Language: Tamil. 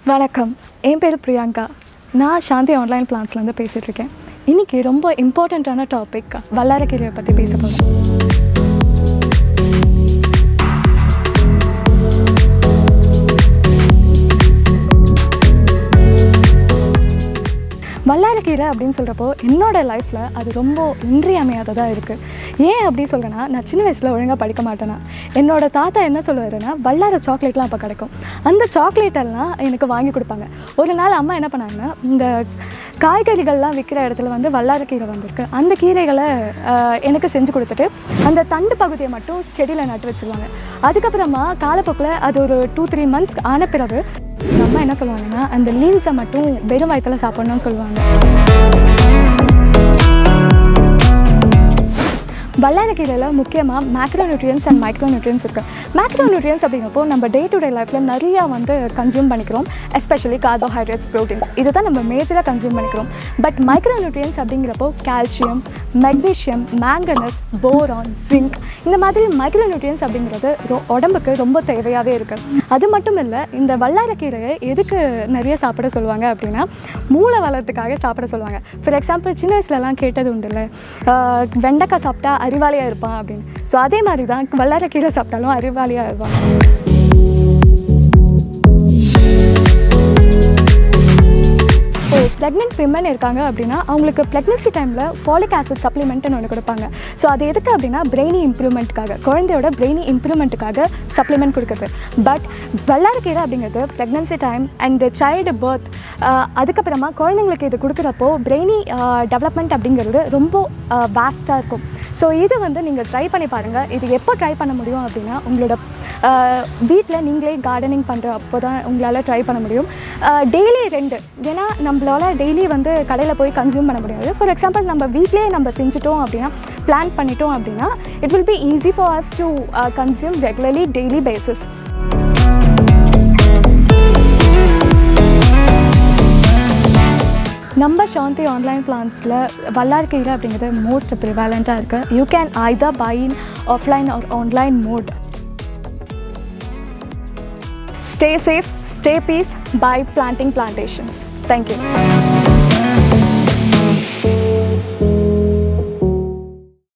வணக்கம் என் பேர் பிரியங்கா நான் சாந்தி ஆன்லைன் பிளான்ஸ்லேருந்து பேசிகிட்டு இருக்கேன் இன்றைக்கி ரொம்ப இம்பார்ட்டண்ட்டான டாபிக் வல்லாரக்கீரையை பற்றி பேச போகிறோம் வல்லாரக்கீரை அப்படின்னு சொல்கிறப்போ என்னோட லைஃப்பில் அது ரொம்ப இன்றியமையாததாக இருக்குது ஏன் அப்படி சொல்கிறேன்னா நான் சின்ன வயசில் ஒழுங்காக படிக்க மாட்டேனா என்னோட தாத்தா என்ன சொல்லுவாருன்னா வல்லார சாக்லேட்லாம் அப்போ கிடைக்கும் அந்த சாக்லேட் எல்லாம் எனக்கு வாங்கி கொடுப்பாங்க ஒரு நாள் அம்மா என்ன பண்ணாங்கன்னா இந்த காய்கறிகள்லாம் விற்கிற இடத்துல வந்து வல்லாரக்கீரை வந்திருக்கு அந்த கீரைகளை ஆஹ், எனக்கு செஞ்சு கொடுத்துட்டு அந்த தண்டு பகுதியை மட்டும் செடியில் நட்டு வச்சுருவாங்க அதுக்கப்புறமா காலப்போக்கில் அது ஒரு டூ த்ரீ மந்த்ஸ் ஆன பிறகு எங்க அம்மா என்ன சொல்லுவாங்கன்னா அந்த லீவ்ஸை மட்டும் வெறும் வயிற்றுல சாப்பிடணும்னு சொல்லுவாங்க வல்லாரக்கீரையில் முக்கியமாக macro nutrients and micro nutrients இருக்குது மேக்ரோ நியூட்ரியன்ஸ் அப்படிங்கிறப்போ நம்ம டே டு டே லைஃப்பில் நிறையா வந்து கன்சியூம் பண்ணிக்கிறோம் எஸ்பெஷலி கார்போஹைட்ரேட்ஸ் ப்ரோட்டீன்ஸ் இதை தான் நம்ம மேஜராக கன்சியூம் பண்ணிக்கிறோம் பட் மைக்ரோ நியூட்ரியன்ஸ் அப்படிங்கிறப்போ calcium magnesium manganese boron zinc இந்த மாதிரி மைக்ரோ நியூட்ரியன்ஸ் அப்படிங்கிறது ரொ உடம்புக்கு ரொம்ப தேவையாகவே இருக்குது அது மட்டும் இல்லை இந்த வல்லாரக்கீரையை எதுக்கு நிறைய சாப்பிட சொல்லுவாங்க அப்படின்னா மூளை வளர்த்துக்காக சாப்பிட சொல்லுவாங்க ஃபார் எக்ஸாம்பிள் சின்ன வயசுலலாம் கேட்டது உண்டுல்ல ஆஹ் வெண்டைக்காய் சாப்பிட்டா அறிவாளியாக இருப்பான் அப்படின்னு ஸோ அதே மாதிரி தான் வல்லாரக்கீரை சாப்பிட்டாலும் அறிவாளியாக இருப்பாங்க இப்போ ப்ரெக்னென்ட் விமன் இருக்காங்க அப்படின்னா அவங்களுக்கு ப்ரெக்னென்சி டைமில் ஃபாலிக் ஆசிட் சப்ளிமெண்ட்னு ஒன்று கொடுப்பாங்க ஸோ அது எதுக்கு அப்படின்னா பிரெயினி இம்ப்ரூவ்மெண்ட்டுக்காக குழந்தையோட பிரெயினி இம்ப்ரூவ்மெண்ட்டுக்காக சப்ளிமெண்ட் கொடுக்குறது பட் வல்லாரக்கீரை அப்படிங்கிறது pregnancy time and child birth அதுக்கப்புறமா குழந்தைங்களுக்கு இது கொடுக்குறப்போ பிரெயினி டெவலப்மெண்ட் அப்படிங்கிறது ரொம்ப வேஸ்ட்டாக இருக்கும் ஸோ இது வந்து நீங்கள் ட்ரை பண்ணி பாருங்கள் இது எப்போ ட்ரை பண்ண முடியும் அப்படின்னா உங்களோட வீட்டில் நீங்களே கார்டனிங் பண்ணுற அப்போ தான் உங்களால் ட்ரை பண்ண முடியும் டெய்லி ரெண்டு ஏன்னா நம்மளால டெய்லி வந்து கடையில் போய் கன்சியூம் பண்ண முடியாது ஃபார் எக்ஸாம்பிள் நம்ம வீட்லேயே நம்ம செஞ்சுட்டோம் அப்படின்னா பிளான் பண்ணிட்டோம் அப்படின்னா it will be easy for us to consume regularly daily basis நம்ம சாந்தி ஆன்லைன் பிளான்ஸில் வல்லார்கீரை அப்படிங்கிறது மோஸ்ட் ப்ரிவாலண்ட்டாக இருக்குது you can either buy in offline or online mode stay safe stay peace by planting plantations thank you